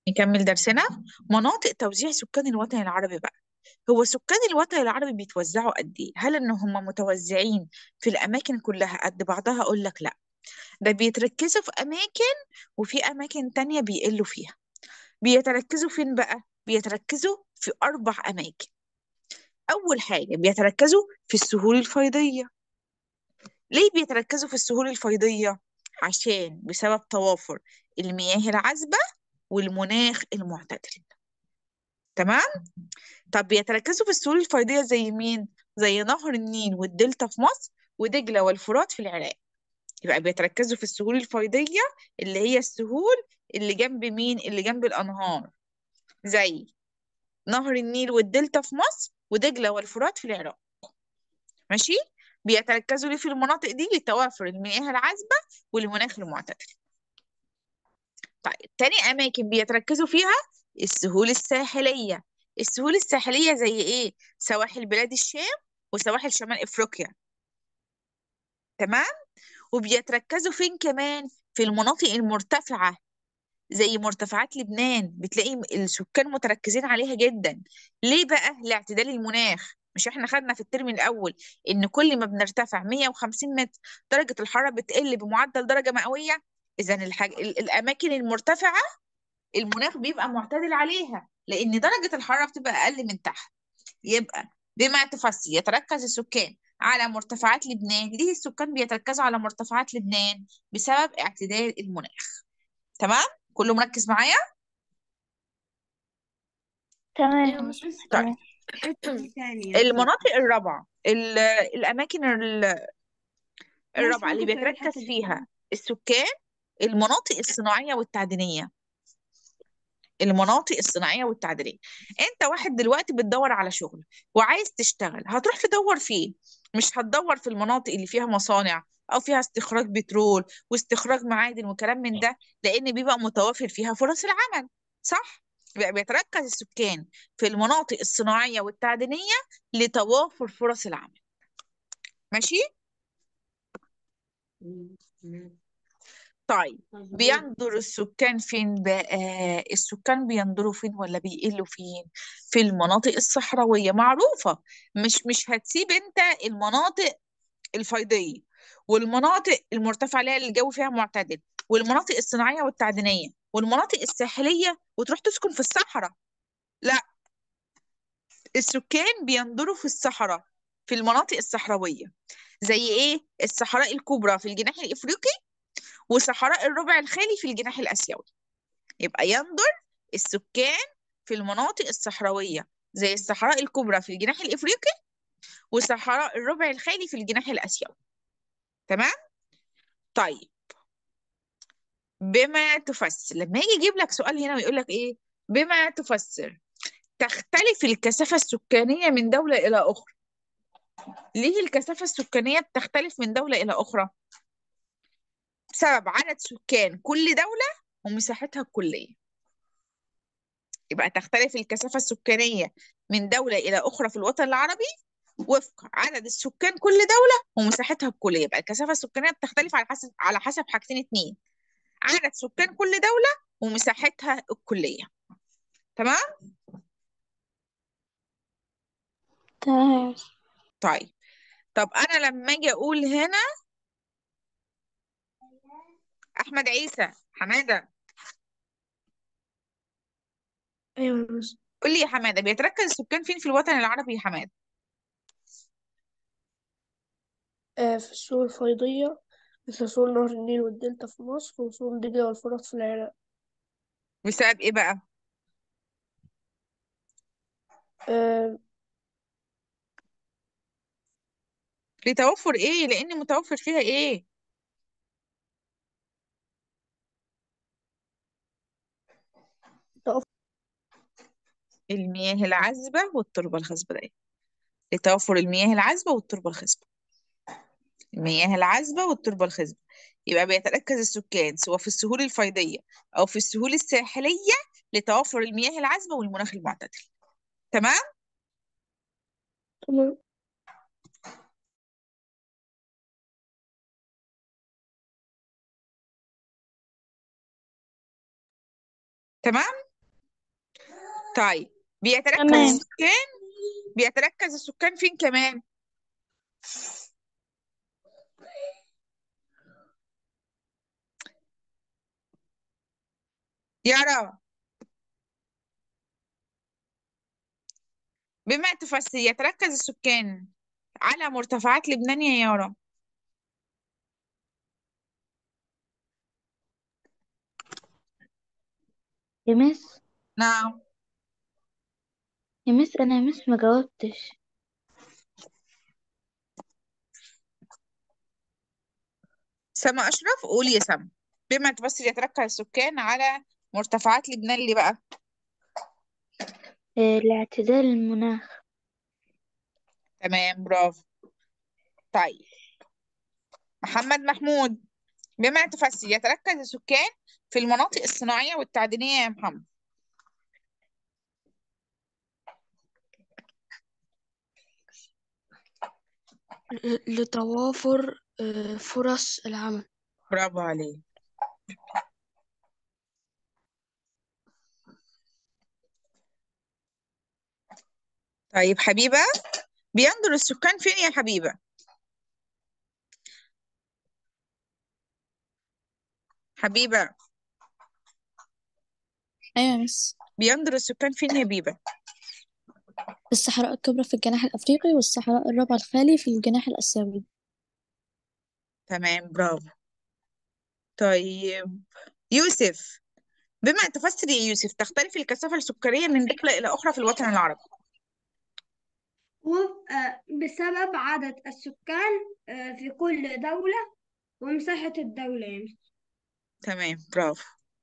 نكمل درسنا مناطق توزيع سكان الوطن العربي بقى هو سكان الوطن العربي بيتوزعوا قد ايه هل ان هم متوزعين في الاماكن كلها قد بعضها اقول لك لا ده بيتركزوا في اماكن وفي اماكن تانية بيقلوا فيها بيتركزوا فين بقى بيتركزوا في اربع اماكن اول حاجه بيتركزوا في السهول الفيضيه ليه بيتركزوا في السهول الفيضيه عشان بسبب توافر المياه العذبه والمناخ المعتدل تمام طب بيتركزوا في السهول الفيضيه زي مين زي نهر النيل والدلتا في مصر ودجله والفرات في العراق يبقى بيتركزوا في السهول الفيضيه اللي هي السهول اللي جنب مين اللي جنب الانهار زي نهر النيل والدلتا في مصر ودجله والفرات في العراق ماشي بيتركزوا ليه في المناطق دي لتوافر المياه العذبه والمناخ المعتدل طيب تاني أماكن بيتركزوا فيها السهول الساحلية السهول الساحلية زي إيه؟ سواحل بلاد الشام وسواحل شمال إفريقيا تمام؟ وبيتركزوا فين كمان؟ في المناطق المرتفعة زي مرتفعات لبنان بتلاقي السكان متركزين عليها جدا ليه بقى؟ لاعتدال المناخ مش احنا خدنا في الترم الأول إن كل ما بنرتفع 150 متر درجة الحرارة بتقل بمعدل درجة مئوية إذا الحاج... ال- الأماكن المرتفعة المناخ بيبقى معتدل عليها لأن درجة الحرارة بتبقى أقل من تحت يبقى بما تفسر يتركز السكان على مرتفعات لبنان ليه السكان بيتركزوا على مرتفعات لبنان بسبب اعتدال المناخ تمام كله مركز معايا تمام طيب المناطق الرابعة ال- الأماكن ال- الرابعة اللي بيتركز فيها السكان المناطق الصناعية والتعدينية المناطق الصناعية والتعدينية انت واحد دلوقتي بتدور على شغل وعايز تشتغل هتروح تدور فين مش هتدور في المناطق اللي فيها مصانع او فيها استخراج بترول واستخراج معادن وكلام من ده لان بيبقى متوافر فيها فرص العمل صح يبقى بيتركز السكان في المناطق الصناعية والتعدينية لتوافر فرص العمل ماشي طيب بيندر السكان فين بقى السكان بيندروا فين ولا بيقلوا فين في المناطق الصحراوية معروفة مش مش هتسيب انت المناطق الفيضية والمناطق المرتفعة اللي هي الجو فيها معتدل والمناطق الصناعية والتعدينية والمناطق الساحلية وتروح تسكن في الصحراء لا السكان بيندروا في الصحراء في المناطق الصحراوية زي ايه الصحراء الكبرى في الجناح الافريقي وصحراء الربع الخالي في الجناح الاسيوي يبقى يندر السكان في المناطق الصحراوية زي الصحراء الكبرى في الجناح الافريقي وصحراء الربع الخالي في الجناح الاسيوي تمام طيب بما تفسر لما يجي يجيب لك سؤال هنا ويقول لك ايه بما تفسر تختلف الكثافة السكانية من دولة إلى أخرى ليه الكثافة السكانية بتختلف من دولة إلى أخرى بسبب عدد سكان كل دولة ومساحتها الكلية يبقى تختلف الكثافة السكانية من دولة إلى أخرى في الوطن العربي وفق عدد السكان كل دولة ومساحتها الكلية يبقى الكثافة السكانية بتختلف على حسب على حسب حاجتين اتنين عدد سكان كل دولة ومساحتها الكلية تمام تمام طيب طب أنا لما أجي أقول هنا أحمد عيسى حمادة أيوة بس قول لي يا حمادة بيتركز السكان فين في الوطن العربي يا حمادة آه في السهول الفيضية مثل سهول نهر النيل والدلتا في مصر وسهول دجلة والفرات في العراق بسبب إيه بقى آه لتوفر إيه لأن متوفر فيها إيه تقف المياه العذبة والتربة الخصبة ده لتوفر المياه العذبة والتربة الخصبة المياه العذبة والتربة الخصبة يبقى بيتركز السكان سواء في السهول الفيضية أو في السهول الساحلية لتوفر المياه العذبة والمناخ المعتدل تمام تمام تمام طيب بيتركز تمام. السكان بيتركز السكان فين كمان يارا بما تفسر يتركز السكان على مرتفعات لبنان يا يارا يا مس نعم يا مس انا يا مس ما جاوبتش سما أشرف قولي يا سما بما تفسر يتركز السكان على مرتفعات لبنان ليه بقى آه، الاعتدال المناخ تمام برافو طيب محمد محمود بما تفسر يتركز السكان في المناطق الصناعية والتعدينية يا محمد لتوافر آه، فرص العمل برافو عليك طيب حبيبة بيندر السكان فين يا حبيبة حبيبة أيوة يا مس بيندر السكان فين يا بيبة الصحراء الكبرى في الجناح الأفريقي والصحراء الربع الخالي في الجناح الآسيوي تمام برافو طيب يوسف بما تفسر يا يوسف تختلف الكثافة السكانية من دولة إلى أخرى في الوطن العربي وفق بسبب عدد السكان آه، في كل دولة ومساحة الدولة يعني تمام برافو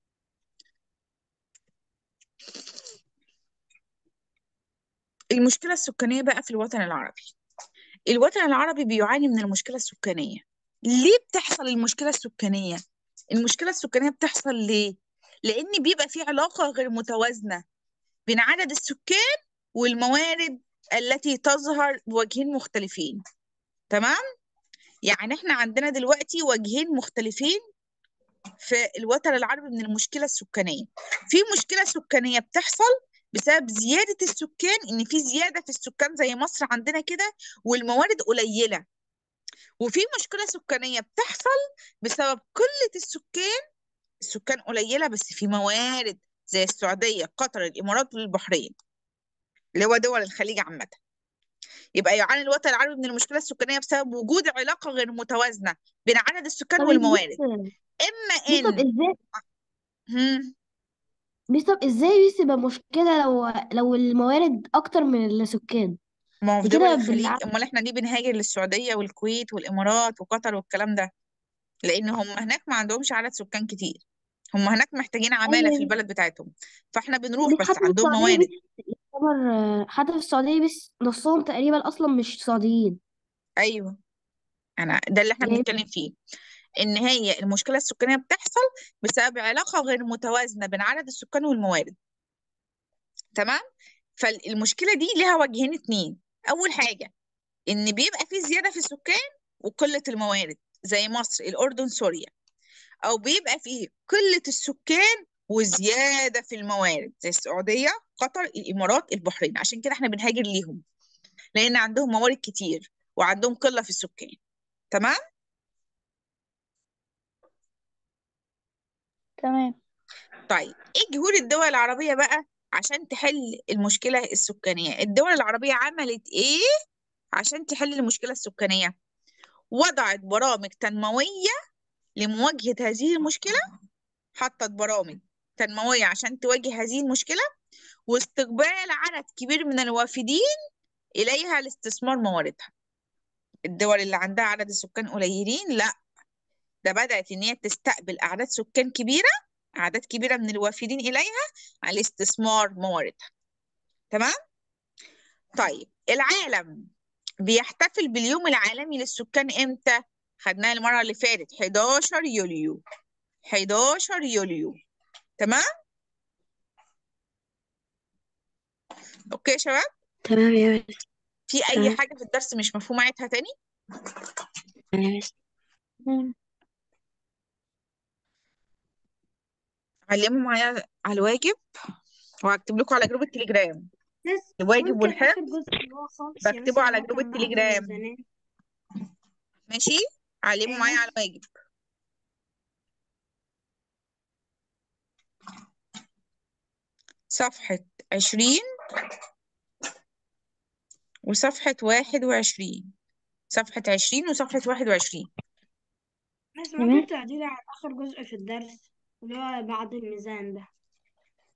المشكلة السكانية بقى في الوطن العربي الوطن العربي بيعاني من المشكلة السكانية ليه بتحصل المشكلة السكانية؟ المشكلة السكانية بتحصل ليه؟ لأن بيبقى في علاقة غير متوازنة بين عدد السكان والموارد التي تظهر بوجهين مختلفين تمام؟ يعني احنا عندنا دلوقتي وجهين مختلفين في الوتر العربي من المشكلة السكانية في مشكلة سكانية بتحصل بسبب زيادة السكان إن في زيادة في السكان زي مصر عندنا كده والموارد قليلة وفي مشكلة سكانية بتحصل بسبب قلة السكان السكان قليلة بس في موارد زي السعودية قطر الإمارات والبحرين اللي هو دول الخليج عامة يبقى يعاني الوطن العربي من المشكلة السكانية بسبب وجود علاقة غير متوازنة بين عدد السكان طب والموارد بيس إما بيس طب إن ازاي هم بيس طب ازاي بيس يبقى مشكلة لو لو الموارد اكتر من السكان ما هو في دي دول كده الخليج بالع... امال احنا ليه بنهاجر للسعوديه والكويت والامارات وقطر والكلام ده لان هم هناك ما عندهمش عدد سكان كتير هم هناك محتاجين عماله في ايوه البلد بتاعتهم فاحنا بنروح بيس بس حتى في عندهم السعودية موارد بيس يعتبر آه، حتى في السعودية بيس نصهم تقريبا اصلا مش سعوديين ايوه انا ده اللي احنا يعني بنتكلم فيه ان هي المشكله السكانيه بتحصل بسبب علاقه غير متوازنه بين عدد السكان والموارد تمام فالمشكله دي لها وجهين اتنين اول حاجه ان بيبقى في زياده في السكان وقله الموارد زي مصر الاردن سوريا او بيبقى فيه قله السكان وزياده في الموارد زي السعوديه قطر الامارات البحرين عشان كده احنا بنهاجر ليهم لان عندهم موارد كتير وعندهم قله في السكان تمام تمام طيب ايه جهود الدول العربيه بقى عشان تحل المشكله السكانيه الدول العربيه عملت ايه عشان تحل المشكله السكانيه وضعت برامج تنمويه لمواجهه هذه المشكله حطت برامج تنمويه عشان تواجه هذه المشكله واستقبال عدد كبير من الوافدين إليها لاستثمار مواردها الدول اللي عندها عدد السكان قليلين لا ده بدأت إن هي تستقبل أعداد سكان كبيرة أعداد كبيرة من الوافدين إليها على استثمار مواردها تمام؟ طيب العالم بيحتفل باليوم العالمي للسكان إمتى؟ خدناها المرة اللي فاتت 11 يوليو 11 يوليو تمام؟ أوكي يا شباب؟ تمام يا مس في أي تمام حاجة في الدرس مش مفهومة عيدها تاني؟ يا مس تمام علموا معايا على الواجب وهكتب لكم على جروب التليجرام بس الواجب ممكن آخر والحفظ جزء اللي هو خالص يا بكتبه مس اللي على هو جروب كان بعد التليجرام الميزانية ماشي علموا إيه معايا على مس الواجب صفحة عشرين وصفحة واحد وعشرين صفحة عشرين وصفحة واحد وعشرين بس يا ممكن مس تعديلي على آخر جزء في الدرس اللي هو بعد الميزان ده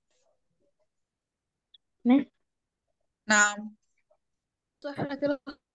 مس نعم صح احنا كده